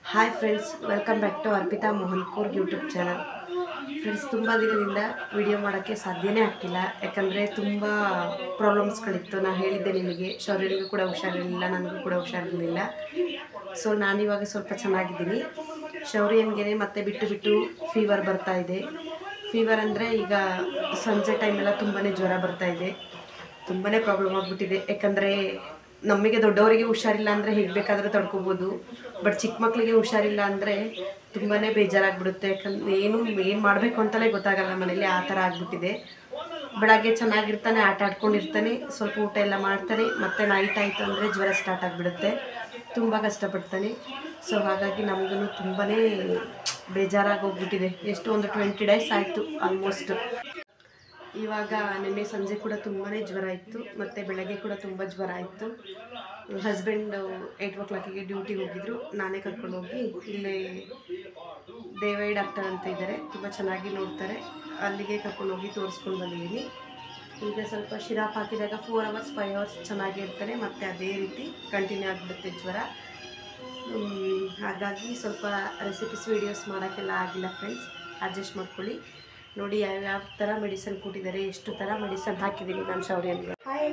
Hi friends welcome back to Arpita Mohan ಕೂರ್ YouTube channel friends ತುಂಬ ದಿನದಿಂದ ವಿಡಿಯೋ ಮಾಡೋಕ್ಕೆ ಸಾಧ್ಯನೇ ಆಗ್ತಿಲ್ಲ ಯಾಕಂದರೆ ತುಂಬ ಪ್ರಾಬ್ಲಮ್ಸ್ಗಳಿತ್ತು ನಾನು ಹೇಳಿದ್ದೆ ನಿಮಗೆ ಶೌರ್ಯನಿಗೂ ಕೂಡ ಹುಷಾರಿರಲಿಲ್ಲ ನನಗೂ ಕೂಡ ಹುಷಾರಿರಲಿಲ್ಲ ಸೊ ನಾನಿವಾಗ ಸ್ವಲ್ಪ ಚೆನ್ನಾಗಿದ್ದೀನಿ ಶೌರ್ಯನಿಗೆ ಮತ್ತೆ ಬಿಟ್ಟು ಬಿಟ್ಟು ಫೀವರ್ ಬರ್ತಾ ಇದೆ ಫೀವರ್ ಅಂದರೆ ಈಗ ಸಂಜೆ ಟೈಮೆಲ್ಲ ತುಂಬಾ ಜ್ವರ ಬರ್ತಾ ಇದೆ ತುಂಬಾ ಪ್ರಾಬ್ಲಮ್ ಆಗಿಬಿಟ್ಟಿದೆ ಯಾಕಂದರೆ ನಮಗೆ ದೊಡ್ಡವರಿಗೆ ಹುಷಾರಿಲ್ಲ ಅಂದರೆ ಹೇಗೆ ಬೇಕಾದರೂ ತಡ್ಕೋಬೋದು ಬಟ್ ಚಿಕ್ಕ ಮಕ್ಕಳಿಗೆ ಹುಷಾರಿಲ್ಲ ಅಂದರೆ ತುಂಬಾ ಬೇಜಾರಾಗ್ಬಿಡುತ್ತೆ ಯಾಕಂದ್ರೆ ಏನು ಏನು ಮಾಡಬೇಕು ಅಂತಲೇ ಗೊತ್ತಾಗಲ್ಲ ಮನೇಲಿ ಆ ಥರ ಆಗಿಬಿಟ್ಟಿದೆ ಬೆಳಗ್ಗೆ ಚೆನ್ನಾಗಿರ್ತಾನೆ ಆಟ ಆಡ್ಕೊಂಡಿರ್ತಾನೆ ಸ್ವಲ್ಪ ಊಟ ಎಲ್ಲ ಮಾಡ್ತಾನೆ ಮತ್ತೆ ನೈಟ್ ಆಯಿತು ಅಂದರೆ ಜ್ವರ ಸ್ಟಾರ್ಟ್ ಆಗಿಬಿಡುತ್ತೆ ತುಂಬ ಕಷ್ಟಪಡ್ತಾನೆ ಸೊ ಹಾಗಾಗಿ ನಮಗೂ ತುಂಬಾ ಬೇಜಾರಾಗಿ ಹೋಗ್ಬಿಟ್ಟಿದೆ ಎಷ್ಟು ಒಂದು ಟ್ವೆಂಟಿ ಡೇಸ್ ಆಯಿತು ಆಲ್ಮೋಸ್ಟ್ ಇವಾಗ ನಿನ್ನೆ ಸಂಜೆ ಕೂಡ ತುಂಬಾ ಜ್ವರ ಇತ್ತು ಮತ್ತು ಬೆಳಗ್ಗೆ ಕೂಡ ತುಂಬ ಜ್ವರ ಇತ್ತು ಹಸ್ಬೆಂಡ್ ಏಯ್ಟ್ ಓ ಕ್ಲಾಕಿಗೆ ಡ್ಯೂಟಿಗೆ ಹೋಗಿದ್ರು ನಾನೇ ಕರ್ಕೊಂಡು ಹೋಗಿ ಇಲ್ಲೇ ದೇವೈ ಡಾಕ್ಟರ್ ಅಂತ ಇದ್ದಾರೆ ತುಂಬ ಚೆನ್ನಾಗಿ ನೋಡ್ತಾರೆ ಅಲ್ಲಿಗೆ ಕರ್ಕೊಂಡು ಹೋಗಿ ತೋರಿಸ್ಕೊಂಡು ಬಂದಿದ್ದೀನಿ ಈಗ ಸ್ವಲ್ಪ ಶಿರಾಪ್ ಹಾಕಿದಾಗ ಫೋರ್ ಅವರ್ಸ್ ಫೈವ್ ಅವರ್ಸ್ ಚೆನ್ನಾಗಿ ಇರ್ತಾನೆ ಮತ್ತು ಅದೇ ರೀತಿ ಕಂಟಿನ್ಯೂ ಆಗಿಬಿಡುತ್ತೆ ಜ್ವರ ಹ್ಮ್, ಹಾಗಾಗಿ ಸ್ವಲ್ಪ ರೆಸಿಪೀಸ್ ವೀಡಿಯೋಸ್ ಮಾಡೋಕ್ಕೆಲ್ಲ ಆಗಿಲ್ಲ ಫ್ರೆಂಡ್ಸ್ ಅಡ್ಜಸ್ಟ್ ಮಾಡ್ಕೊಳ್ಳಿ ನೋಡಿ ಯಾವ್ಯಾವ ಥರ ಮೆಡಿಸನ್ ಕೊಟ್ಟಿದ್ದಾರೆ ಎಷ್ಟು ಥರ ಮೆಡಿಸನ್ ಹಾಕಿದ್ದೀನಿ ನಾನು ಶೌರ್ಯನಿಗೆ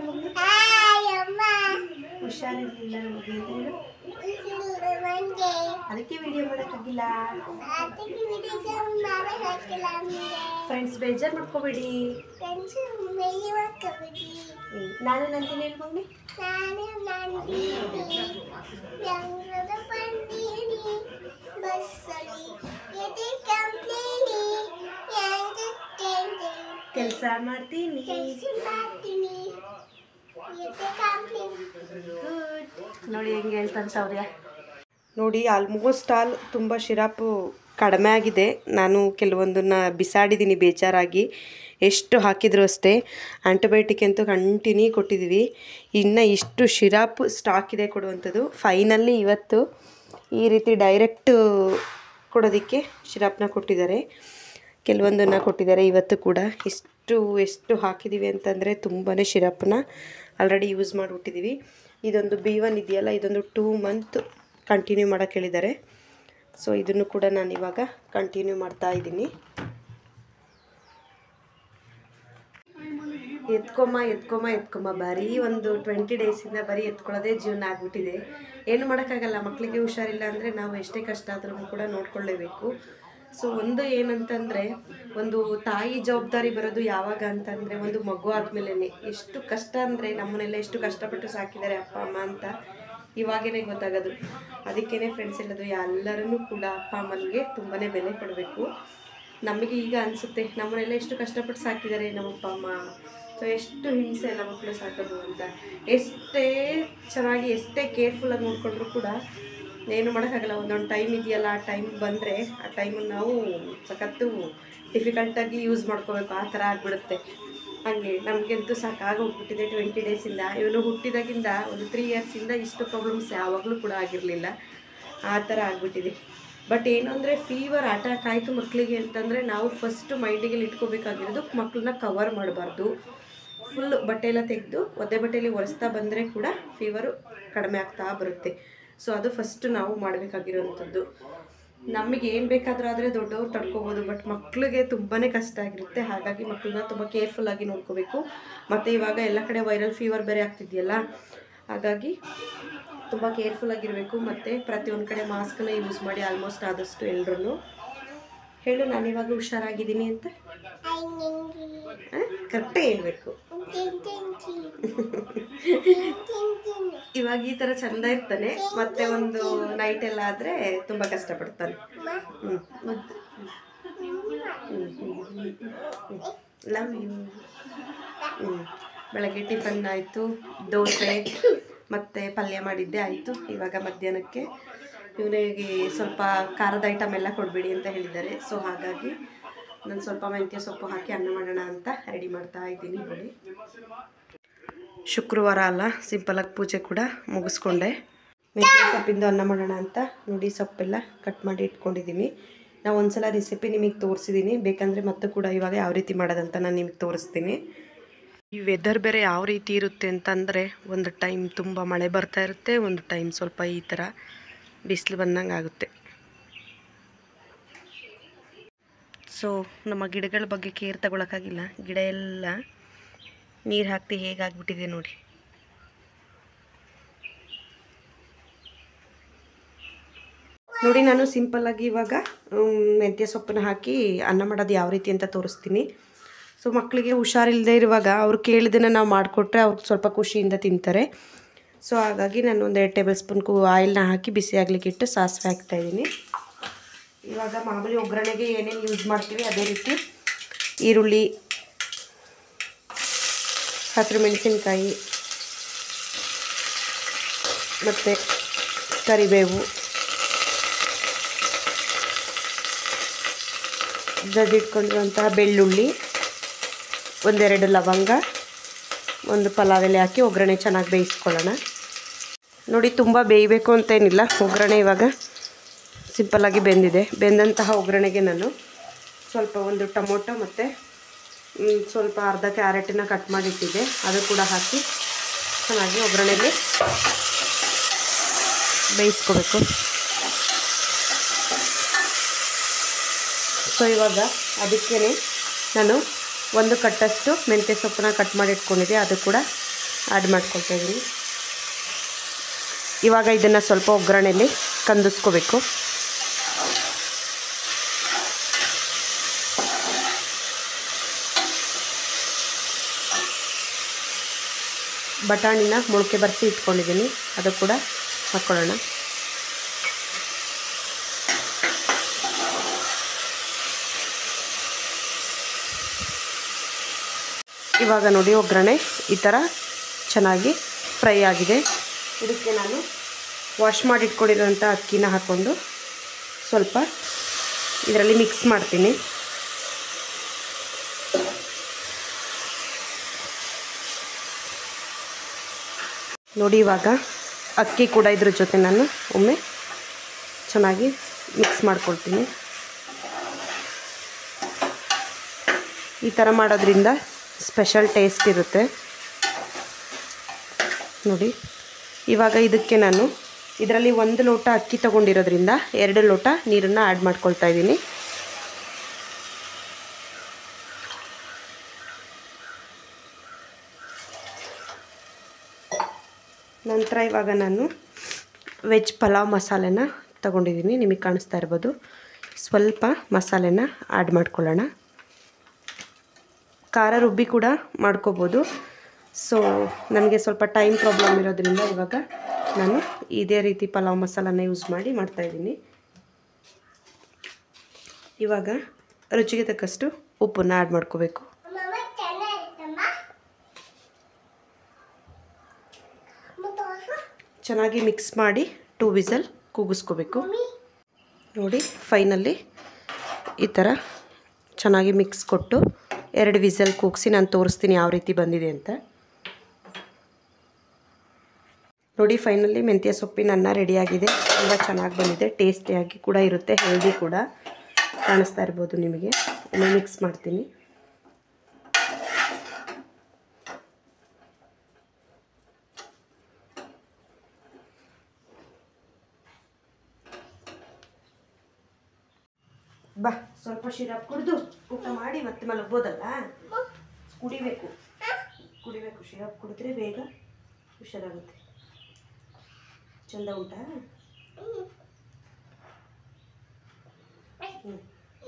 ಹುಷಾರಿರಲಿಲ್ಲ ನಮಗೆ ಅಂತ ಹೇಳು ಅದಕ್ಕೆ ವಿಡಿಯೋ ಮಾಡೋಕ್ಕಾಗಿಲ್ಲ ಫ್ರೆಂಡ್ಸ್ ಬೇಜಾರು ಮಾಡ್ಕೋಬೇಡಿ ಹ್ಮ್. ನಾನು ನಂದಿನಿ ಹೇಳ್ಕೊಂಡಿ ಕೆಲಸ ಮಾಡ್ತೀನಿ ನೋಡಿ ಹೆಂಗೆ ಹೇಳ್ತಾನೆ ಶೌರ್ಯ ನೋಡಿ ಆಲ್ಮೋಸ್ಟ್ ಆಲ್ ತುಂಬ ಶಿರಾಪು ಕಡಿಮೆ ಆಗಿದೆ ನಾನು ಕೆಲವೊಂದನ್ನು ಬಿಸಾಡಿದ್ದೀನಿ ಬೇಜಾರಾಗಿ ಎಷ್ಟು ಹಾಕಿದ್ರು ಅಷ್ಟೇ ಆ್ಯಂಟಿಬಯೋಟಿಕ್ ಅಂತೂ ಕಂಟಿನ್ಯೂ ಕೊಟ್ಟಿದ್ದೀವಿ ಇನ್ನು ಇಷ್ಟು ಶಿರಾಪ್ ಸ್ಟಾಕ್ ಇದೆ ಕೊಡುವಂಥದ್ದು ಫೈನಲ್ಲಿ ಇವತ್ತು ಈ ರೀತಿ ಡೈರೆಕ್ಟ್ ಕೊಡೋದಕ್ಕೆ ಶಿರಾಪ್ನ ಕೊಟ್ಟಿದ್ದಾರೆ ಕೆಲವೊಂದನ್ನು ಕೊಟ್ಟಿದ್ದಾರೆ ಇವತ್ತು ಕೂಡ ಎಷ್ಟು ಎಷ್ಟು ಹಾಕಿದ್ದೀವಿ ಅಂತಂದರೆ ತುಂಬಾ ಶಿರಪ್ಪನ್ನ ಆಲ್ರೆಡಿ ಯೂಸ್ ಮಾಡಿಬಿಟ್ಟಿದ್ದೀವಿ ಇದೊಂದು ಬಿ ಒನ್ ಇದೆಯಲ್ಲ ಇದೊಂದು ಟೂ ಮಂತ್ ಕಂಟಿನ್ಯೂ ಮಾಡೋಕ್ಕೆ ಹೇಳಿದ್ದಾರೆ ಸೊ ಇದನ್ನು ಕೂಡ ನಾನು ಇವಾಗ ಕಂಟಿನ್ಯೂ ಮಾಡ್ತಾ ಇದ್ದೀನಿ ಎತ್ಕೊಮ್ಮ ಎತ್ಕೊಮ್ಮ ಎತ್ಕೊಮ್ಮ ಬರೀ ಒಂದು ಟ್ವೆಂಟಿ ಡೇಸಿಂದ ಬರೀ ಎತ್ಕೊಳ್ಳೋದೇ ಜೀವನ ಆಗ್ಬಿಟ್ಟಿದೆ ಏನು ಮಾಡೋಕ್ಕಾಗಲ್ಲ ಮಕ್ಕಳಿಗೆ ಹುಷಾರಿಲ್ಲ ಅಂದರೆ ನಾವು ಎಷ್ಟೇ ಕಷ್ಟ ಆದ್ರೂ ಕೂಡ ನೋಡ್ಕೊಳ್ಳೇಬೇಕು ಸೊ ಒಂದು ಏನಂತಂದರೆ ಒಂದು ತಾಯಿ ಜವಾಬ್ದಾರಿ ಬರೋದು ಯಾವಾಗ ಅಂತಂದರೆ ಒಂದು ಮಗು ಆದಮೇಲೆ ಎಷ್ಟು ಕಷ್ಟ ಅಂದರೆ ನಮ್ಮನ್ನೆಲ್ಲ ಎಷ್ಟು ಕಷ್ಟಪಟ್ಟು ಸಾಕಿದ್ದಾರೆ ಅಪ್ಪ ಅಮ್ಮ ಅಂತ ಇವಾಗೇ ಗೊತ್ತಾಗೋದು ಅದಕ್ಕೇ ಫ್ರೆಂಡ್ಸ್ ಹೇಳೋದು ಎಲ್ಲರೂ ಕೂಡ ಅಪ್ಪ ಅಮ್ಮನಿಗೆ ತುಂಬಾ ಬೆಲೆ ಕೊಡಬೇಕು ನಮಗೆ ಈಗ ಅನಿಸುತ್ತೆ ನಮ್ಮನ್ನೆಲ್ಲ ಎಷ್ಟು ಕಷ್ಟಪಟ್ಟು ಸಾಕಿದ್ದಾರೆ ನಮ್ಮ ಅಪ್ಪ ಅಮ್ಮ ಸೊ ಎಷ್ಟು ಹಿಂಸೆ ಎಲ್ಲ ಮಕ್ಕಳು ಸಾಕೋದು ಅಂತ ಎಷ್ಟೇ ಚೆನ್ನಾಗಿ ಎಷ್ಟೇ ಕೇರ್ಫುಲ್ಲಾಗಿ ನೋಡಿಕೊಂಡ್ರು ಕೂಡ ಏನು ಮಾಡೋಕ್ಕಾಗಲ್ಲ ಒಂದೊಂದು ಟೈಮ್ ಇದೆಯಲ್ಲ ಆ ಟೈಮ್ ಬಂದರೆ ಆ ಟೈಮನ್ನು ನಾವು ಸಖತ್ತು ಡಿಫಿಕಲ್ಟಾಗಿ ಯೂಸ್ ಮಾಡ್ಕೋಬೇಕು ಆ ಥರ ಆಗಿಬಿಡುತ್ತೆ ಹಾಗೆ ನಮಗಂತೂ ಸಾಕಾಗೋಗ್ಬಿಟ್ಟಿದೆ ಟ್ವೆಂಟಿ ಡೇಸಿಂದ ಇವನು ಹುಟ್ಟಿದಾಗಿಂದ ಒಂದು ತ್ರೀ ಇಯರ್ಸಿಂದ ಇಷ್ಟು ಪ್ರಾಬ್ಲಮ್ಸ್ ಯಾವಾಗಲೂ ಕೂಡ ಆಗಿರಲಿಲ್ಲ ಆ ಥರ ಆಗಿಬಿಟ್ಟಿದೆ ಬಟ್ ಏನು ಅಂದರೆ ಫೀವರ್ ಅಟ್ಯಾಕ್ ಆಯಿತು ಮಕ್ಕಳಿಗೆ ಅಂತಂದರೆ ನಾವು ಫಸ್ಟ್ ಮೈಂಡಿಗೆ ಇಟ್ಕೋಬೇಕಾಗಿರೋದು ಮಕ್ಕಳನ್ನ ಕವರ್ ಮಾಡಬಾರ್ದು ಫುಲ್ ಬಟ್ಟೆ ಎಲ್ಲ ತೆಗೆದು ಒದ್ದೆ ಬಟ್ಟೆಯಲ್ಲಿ ಒರೆಸ್ತಾ ಬಂದರೆ ಕೂಡ ಫೀವರು ಕಡಿಮೆ ಆಗ್ತಾ ಬರುತ್ತೆ ಸೊ ಅದು ಫಸ್ಟ್ ನಾವು ಮಾಡಬೇಕಾಗಿರೋವಂಥದ್ದು ನಮಗೆ ಏನು ಬೇಕಾದರೂ ಆದರೆ ದೊಡ್ಡವ್ರು ತಡ್ಕೋಬೋದು ಬಟ್ ಮಕ್ಕಳಿಗೆ ತುಂಬಾ ಕಷ್ಟ ಆಗಿರುತ್ತೆ ಹಾಗಾಗಿ ಮಕ್ಕಳನ್ನ ತುಂಬ ಕೇರ್ಫುಲ್ಲಾಗಿ ನೋಡ್ಕೋಬೇಕು ಮತ್ತು ಇವಾಗ ಎಲ್ಲ ಕಡೆ ವೈರಲ್ ಫೀವರ್ ಬೇರೆ ಆಗ್ತಿದೆಯಲ್ಲ ಹಾಗಾಗಿ ತುಂಬ ಕೇರ್ಫುಲ್ಲಾಗಿರಬೇಕು ಮತ್ತು ಪ್ರತಿಯೊಂದು ಕಡೆ ಮಾಸ್ಕನ್ನ ಯೂಸ್ ಮಾಡಿ ಆಲ್ಮೋಸ್ಟ್ ಆದಷ್ಟು ಎಲ್ಲರೂ ಹೇಳು ನಾನು ಇವಾಗ ಹುಷಾರಾಗಿದ್ದೀನಿ ಅಂತ ಕರೆಕ್ಟಾಗಿ ಹೇಳ್ಬೇಕು ಇವಾಗ ಈ ಥರ ಚಂದ ಇರ್ತಾನೆ ಮತ್ತೆ ಒಂದು ನೈಟ್ ಎಲ್ಲ ಆದರೆ ತುಂಬ ಕಷ್ಟಪಡ್ತಾನೆ ಹ್ಞೂ ಲವ್ ಯು ಹ್ಞೂ ಬೆಳಗ್ಗೆ ಟಿಫನ್ ಆಯಿತು ದೋಸೆ ಮತ್ತು ಪಲ್ಯ ಮಾಡಿದ್ದೆ ಆಯಿತು ಇವಾಗ ಮಧ್ಯಾಹ್ನಕ್ಕೆ ಇವನಿಗೆ ಸ್ವಲ್ಪ ಖಾರದ ಐಟಮ್ ಎಲ್ಲ ಕೊಡಬೇಡಿ ಅಂತ ಹೇಳಿದ್ದಾರೆ ಸೊ ಹಾಗಾಗಿ ನಾನು ಸ್ವಲ್ಪ ಮೆಂತ್ಯ ಸೊಪ್ಪು ಹಾಕಿ ಅನ್ನ ಮಾಡೋಣ ಅಂತ ರೆಡಿ ಮಾಡ್ತಾ ಇದ್ದೀನಿ ನೋಡಿ ಶುಕ್ರವಾರ ಅಲ್ಲ ಸಿಂಪಲಾಗಿ ಪೂಜೆ ಕೂಡ ಮುಗಿಸ್ಕೊಂಡೆ ಮೆಂತ್ಯ ಸೊಪ್ಪಿಂದು ಅನ್ನ ಮಾಡೋಣ ಅಂತ ನೋಡಿ ಸೊಪ್ಪೆಲ್ಲ ಕಟ್ ಮಾಡಿ ಇಟ್ಕೊಂಡಿದ್ದೀನಿ ನಾವು ಒಂದ್ಸಲ ರೆಸಿಪಿ ನಿಮಗೆ ತೋರಿಸಿದ್ದೀನಿ ಬೇಕಂದರೆ ಮತ್ತೆ ಕೂಡ ಇವಾಗ ಯಾವ ರೀತಿ ಮಾಡೋದಂತ ನಾನು ನಿಮಗೆ ತೋರಿಸ್ತೀನಿ ಈ ವೆದರ್ ಬೇರೆ ಯಾವ ರೀತಿ ಇರುತ್ತೆ ಅಂತಂದರೆ ಒಂದು ಟೈಮ್ ತುಂಬ ಮಳೆ ಬರ್ತಾ ಇರುತ್ತೆ ಒಂದು ಟೈಮ್ ಸ್ವಲ್ಪ ಈ ಥರ ಬಿಸಿಲು ಬಂದಂಗೆ ಆಗುತ್ತೆ ಸೊ ನಮ್ಮ ಗಿಡಗಳ ಬಗ್ಗೆ ಕೇರ್ ತಗೊಳಕ್ಕಾಗಿಲ್ಲ ಗಿಡ ಎಲ್ಲ ನೀರು ಹಾಕ್ತಿ ಹೇಗಾಗ್ಬಿಟ್ಟಿದೆ ನೋಡಿ ನೋಡಿ ನಾನು ಸಿಂಪಲ್ಲಾಗಿ ಇವಾಗ ಮ್, ಮೆಂತ್ಯ ಸೊಪ್ಪನ್ನ ಹಾಕಿ ಅನ್ನ ಮಾಡೋದು ಯಾವ ರೀತಿ ಅಂತ ತೋರಿಸ್ತೀನಿ ಸೊ ಮಕ್ಕಳಿಗೆ ಹುಷಾರಿಲ್ಲದೆ ಇರುವಾಗ ಅವ್ರು ಕೇಳಿದ್ದನ್ನು ನಾವು ಮಾಡಿಕೊಟ್ರೆ ಅವ್ರು ಸ್ವಲ್ಪ ಖುಷಿಯಿಂದ ತಿಂತಾರೆ ಸೊ ಹಾಗಾಗಿ ನಾನು ಒಂದು ಎರಡು ಟೇಬಲ್ ಸ್ಪೂನ್ ಕು ಆಯಿಲ್ನ ಹಾಕಿ ಬಿಸಿ ಆಗ್ಲಿಕ್ಕೆ ಇಟ್ಟು ಸಾಸಿವೆ ಹಾಕ್ತಾಯಿದ್ದೀನಿ ಇವಾಗ ಮಾಮೂಲಿ ಒಗ್ಗರಣೆಗೆ ಏನೇನು ಯೂಸ್ ಮಾಡ್ತೀವಿ ಅದೇ ರೀತಿ ಈರುಳ್ಳಿ ಹಸಿರು ಮೆಣಸಿನ್ಕಾಯಿ ಮತ್ತು ಕರಿಬೇವು ಜಜ್ಜಿಟ್ಕೊಂಡಿರುವಂತಹ ಬೆಳ್ಳುಳ್ಳಿ ಒಂದೆರಡು ಲವಂಗ ಒಂದು ಪಲಾವ್ ಎಲೆ ಹಾಕಿ ಒಗ್ಗರಣೆ ಚೆನ್ನಾಗಿ ಬೇಯಿಸ್ಕೊಳ್ಳೋಣ ನೋಡಿ ತುಂಬ ಬೇಯಬೇಕು ಅಂತೇನಿಲ್ಲ ಒಗ್ಗರಣೆ ಇವಾಗ ಸಿಂಪಲ್ಲಾಗಿ ಬೆಂದಿದೆ ಬೆಂದಂತಹ ಒಗ್ಗರಣೆಗೆ ನಾನು ಸ್ವಲ್ಪ ಒಂದು ಟೊಮೊಟೊ ಮತ್ತು ಮ್, ಸ್ವಲ್ಪ ಅರ್ಧ ಕ್ಯಾರೆಟನ್ನ ಕಟ್ ಮಾಡಿಟ್ಟಿದ್ದೆ ಅದು ಕೂಡ ಹಾಕಿ ಚೆನ್ನಾಗಿ ಒಗ್ಗರಣೆಗೆ ಬೇಯಿಸ್ಕೋಬೇಕು ಸೊ ಇವಾಗ ಅದಕ್ಕೇ ನಾನು ಒಂದು ಕಟ್ಟಷ್ಟು ಮೆಂತ್ಯ ಸೊಪ್ಪನ್ನ ಕಟ್ ಮಾಡಿ ಇಟ್ಕೊಂಡಿದ್ದೆ ಅದು ಕೂಡ ಆ್ಯಡ್ ಮಾಡ್ಕೊಳ್ತಾ ಇದ್ದೀನಿ ಇವಾಗ ಇದನ್ನು ಸ್ವಲ್ಪ ಒಗ್ಗರಣೆಯಲ್ಲಿ ಕಂದಿಸ್ಕೋಬೇಕು ಬಟಾಣಿನ ಮೊಳಕೆ ಬರೆಸಿ ಇಟ್ಕೊಂಡಿದ್ದೀನಿ ಅದು ಕೂಡ ಹಾಕ್ಕೊಳ್ಳೋಣ ಇವಾಗ ನೋಡಿ ಒಗ್ಗರಣೆ ಈ ಥರ ಚೆನ್ನಾಗಿ ಫ್ರೈ ಆಗಿದೆ ಇದಕ್ಕೆ ನಾನು ವಾಶ್ ಮಾಡಿ ಇಟ್ಕೊಂಡಿರೋಂಥ ಅಕ್ಕಿನ ಹಾಕ್ಕೊಂಡು ಸ್ವಲ್ಪ ಇದರಲ್ಲಿ ಮಿಕ್ಸ್ ಮಾಡ್ತೀನಿ ನೋಡಿ ಇವಾಗ ಅಕ್ಕಿ ಕೂಡ ಇದ್ರ ಜೊತೆ ನಾನು ಒಮ್ಮೆ ಚೆನ್ನಾಗಿ ಮಿಕ್ಸ್ ಮಾಡ್ಕೊಳ್ತೀನಿ ಈ ಥರ ಮಾಡೋದ್ರಿಂದ ಸ್ಪೆಷಲ್ ಟೇಸ್ಟ್ ಇರುತ್ತೆ ನೋಡಿ ಇವಾಗ ಇದಕ್ಕೆ ನಾನು ಇದರಲ್ಲಿ ಒಂದು ಲೋಟ ಅಕ್ಕಿ ತೊಗೊಂಡಿರೋದ್ರಿಂದ ಎರಡು ಲೋಟ ನೀರನ್ನು ಆ್ಯಡ್ ಮಾಡ್ಕೊಳ್ತಾ ಇದ್ದೀನಿ ನಂತರ ಇವಾಗ ನಾನು ವೆಜ್ ಪಲಾವ್ ಮಸಾಲೆನ ತಗೊಂಡಿದ್ದೀನಿ ನಿಮಗೆ ಕಾಣಿಸ್ತಾ ಇರ್ಬೋದು ಸ್ವಲ್ಪ ಮಸಾಲೆನ ಆ್ಯಡ್ ಮಾಡ್ಕೊಳ್ಳೋಣ ಖಾರ ರುಬ್ಬಿ ಕೂಡ ಮಾಡ್ಕೋಬೋದು ಸೊ ನನಗೆ ಸ್ವಲ್ಪ ಟೈಮ್ ಪ್ರಾಬ್ಲಮ್ ಇರೋದ್ರಿಂದ ಇವಾಗ ನಾನು ಇದೇ ರೀತಿ ಪಲಾವ್ ಮಸಾಲಾನ ಯೂಸ್ ಮಾಡಿ ಮಾಡ್ತಾಯಿದ್ದೀನಿ ಇವಾಗ ರುಚಿಗೆ ತಕ್ಕಷ್ಟು ಉಪ್ಪನ್ನು ಆ್ಯಡ್ ಮಾಡ್ಕೋಬೇಕು ಚೆನ್ನಾಗಿ ಮಿಕ್ಸ್ ಮಾಡಿ ಟೂ ವಿಸಲ್ ಕೂಗಿಸ್ಕೋಬೇಕು ನೋಡಿ ಫೈನಲ್ಲಿ ಈ ಥರ ಚೆನ್ನಾಗಿ ಮಿಕ್ಸ್ ಕೊಟ್ಟು ಎರಡು ವಿಸಲ್ ಕೂಗಿಸಿ ನಾನು ತೋರಿಸ್ತೀನಿ ಯಾವ ರೀತಿ ಬಂದಿದೆ ಅಂತ ನೋಡಿ ಫೈನಲಿ ಮೆಂತ್ಯ ಸೊಪ್ಪಿನ ಅನ್ನ ರೆಡಿಯಾಗಿದೆ ತುಂಬ ಚೆನ್ನಾಗಿ ಬಂದಿದೆ ಟೇಸ್ಟಿಯಾಗಿ ಕೂಡ ಇರುತ್ತೆ ಹೆಲ್ದಿ ಕೂಡ ಕಾಣಿಸ್ತಾ ಇರ್ಬೋದು ನಿಮಗೆ ಒಮ್ಮೆ ಮಿಕ್ಸ್ ಮಾಡ್ತೀನಿ ಬಾ ಸ್ವಲ್ಪ ಶಿರಪ್ ಕುಡಿದು ಊಟ ಮಾಡಿ ಮತ್ತೆ ಮಲಗ್ಬೋದಲ್ಲ ಕುಡಿಬೇಕು ಕುಡಿಬೇಕು ಶಿರಪ್ ಕುಡಿದ್ರೆ ಬೇಗ ಹುಷಾರಾಗುತ್ತೆ ಚಂದ ಉಂಟಾ ಹ್ಞೂ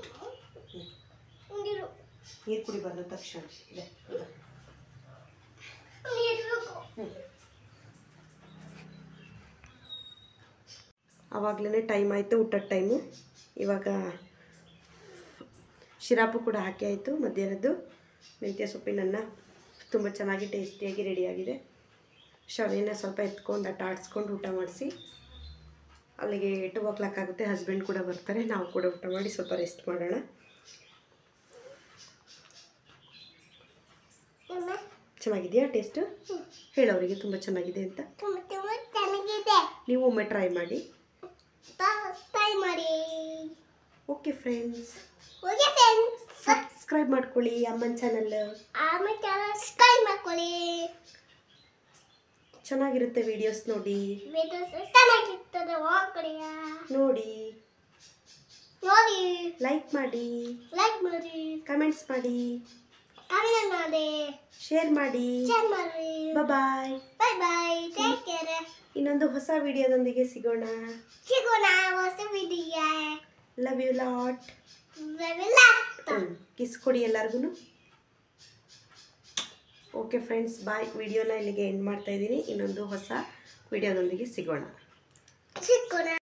ನೀರು ಕುಡಿಬಾರ್ದು ತಕ್ಷಣ ಇದೆ ಇದೆ. ಹ್ಮ್. ಆವಾಗಲೇ ಟೈಮ್ ಆಯಿತು ಊಟದ ಟೈಮು ಇವಾಗ ಶಿರಾಪು ಕೂಡ ಹಾಕಿ ಆಯಿತು ಮಧ್ಯಾಹ್ನದ್ದು ಮೆಂತ್ಯ ಸೊಪ್ಪಿನನ್ನ ತುಂಬ ಚೆನ್ನಾಗಿ ಟೇಸ್ಟಿಯಾಗಿ ರೆಡಿಯಾಗಿದೆ ಶವೆನ ಸ್ವಲ್ಪ ಎತ್ಕೊಂಡು ಅಟ್ಟ ಆಡಿಸ್ಕೊಂಡು ಊಟ ಮಾಡಿಸಿ ಅಲ್ಲಿಗೆ ಟು ಓ ಕ್ಲಾಕ್ ಆಗುತ್ತೆ ಹಸ್ಬೆಂಡ್ ಕೂಡ ಬರ್ತಾರೆ ನಾವು ಕೂಡ ಊಟ ಮಾಡಿ ಸ್ವಲ್ಪ ರೆಸ್ಟ್ ಮಾಡೋಣ ಚೆನ್ನಾಗಿದೆಯಾ ಟೇಸ್ಟು ಹೇಳೋರಿಗೆ ತುಂಬ ಚೆನ್ನಾಗಿದೆ ಅಂತ ನೀವು ಒಮ್ಮೆ ಟ್ರೈ ಮಾಡಿ ಮಾಡಿ okay friends okay friends subscribe ಮಾಡ್ಕೊಳ್ಳಿ ಅಮ್ಮನ ಚಾನಲ್ ಆಮೇಲೆ ಸ್ಕೈ ಮಾಡ್ಕೊಳ್ಳಿ ಚೆನ್ನಾಗಿರುತ್ತೆ ವಿಡಿಯೋಸ್ ನೋಡಿ ವಿಡಿಯೋಸ್ ಚೆನ್ನಾಗಿರ್ತದೆ ಹೋಗ್ಕೊಡಿಯ ನೋಡಿ ನೋಡಿ ಲೈಕ್ ಮಾಡಿ ಲೈಕ್ ಮಾಡಿ ಕಮೆಂಟ್ಸ್ ಮಾಡಿ ಕಮೆಂಟ್ ಮಾಡಿ ಶೇರ್ ಮಾಡಿ ಶೇರ್ ಮಾಡಿ bye bye bye take care ಇನ್ನೊಂದು ಹೊಸ ವಿಡಿಯೋದೊಂದಿಗೆ ಸಿಗೋಣ ಸಿಗೋಣ ಹೊಸ ವಿಡಿಯೋ ಲವ್ ಯು ಲಾಟ್ ಲಾಪ್ಟ ಕಿಸ್ ಕೊಡಿ ಎಲ್ಲರಿಗೂ ಓಕೆ ಫ್ರೆಂಡ್ಸ್ ಬಾಯ್ ವಿಡಿಯೋನ ಇಲ್ಲಿಗೆ ಎಂಡ್ ಮಾಡ್ತಾ ಇದ್ದೀನಿ ಇನ್ನೊಂದು ಹೊಸ ವಿಡಿಯೋದೊಂದಿಗೆ ಸಿಗೋಣ ಸಿಗೋಣ